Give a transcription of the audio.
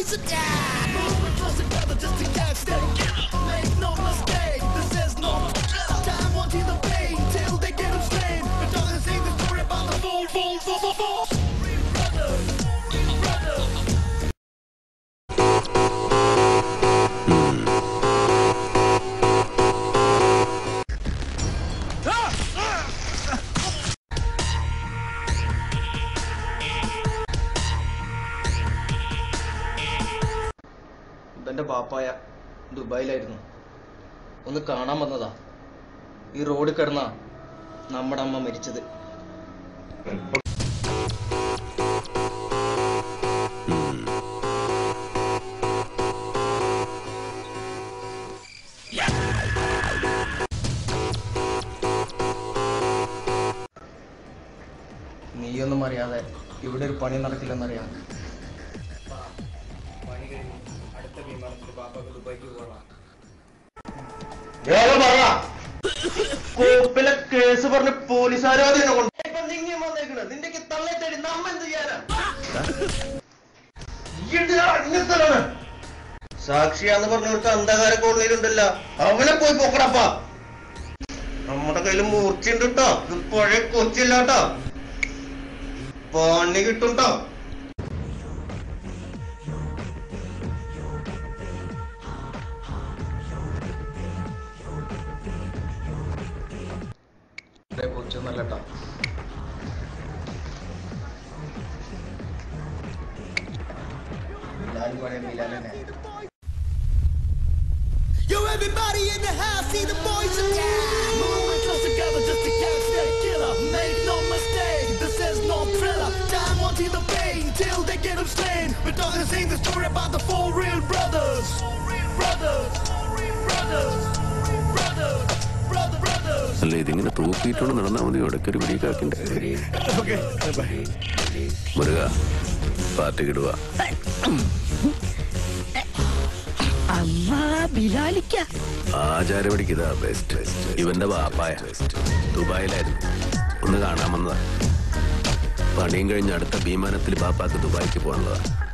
boys are down. Moving close together just to get steady. Make no mistake, this is no time. Wanting the pain till they get them slain. We're talking sing the story about the full, full, full, full, full. Brothers, brothers. ഇവന്റെ പാപ്പായ ദുബായിലായിരുന്നു ഒന്ന് കാണാൻ വന്നതാ ഈ road കിടന്ന നമ്മുടെ അമ്മ മരിച്ചത് നീയൊന്നും അറിയാതെ ഇവിടെ ഒരു പണി നടക്കില്ലെന്നറിയാം പണി കഴിഞ്ഞ് അടുത്ത വിമാനത്തിൽ പാപ്പാക്ക് ദുബായിക്ക് പോകണം കോപ്പിലെ കേസ് പറഞ്ഞ് പോലീസുകാരോ നിന്റെ തള്ളെ തേടി നമ്മ എന്ത് ചെയ്യാനാ ഈയിടെയാ ഇങ്ങനത്തതാണ്. സാക്ഷിയാന്ന് പറഞ്ഞവർക്ക് അന്ധകാര കോടതിയിലുണ്ടല്ലോ അവനെ പോയി പോക്കടപ്പാ നമ്മുടെ കയ്യിൽ മൂർച്ചയുണ്ട് കേട്ടോ ഇത് പഴയ കൊച്ചില്ല കേട്ടോ പണി കിട്ടും ട്ടോ കൊച്ചൊന്നല്ല കേട്ടോ മിലാൽ പഴയ മിലാൽ തന്നെ Yo, everybody in the house, see the boys are down. Moving close together just to catch that killer. Make no mistake, this is no thriller. Time wanting the pain till they get them slain. We're talking sing the story about the four real brothers. Brothers, brothers, brothers, brother, brothers. അല്ല ഇതിങ്ങനെ തൂക്കിയിട്ടുണ്ട് നടന്നാൽ മതി ഇടയ്ക്കൊരു പിടിക്കാക്കിണ്ട് Muruga party കിടുക അമ്മ ബിലാലിക്ക ആചാരപടിക്ക് ഇതാ best ഇവന്റെ വാപ്പായ ദുബായിലായിരുന്നു ഒന്ന് കാണാൻ വന്നതാ പണിയും കഴിഞ്ഞ് അടുത്ത വിമാനത്തിൽ പാപ്പാക്ക് ദുബായിക്ക് പോകാനുള്ളതാ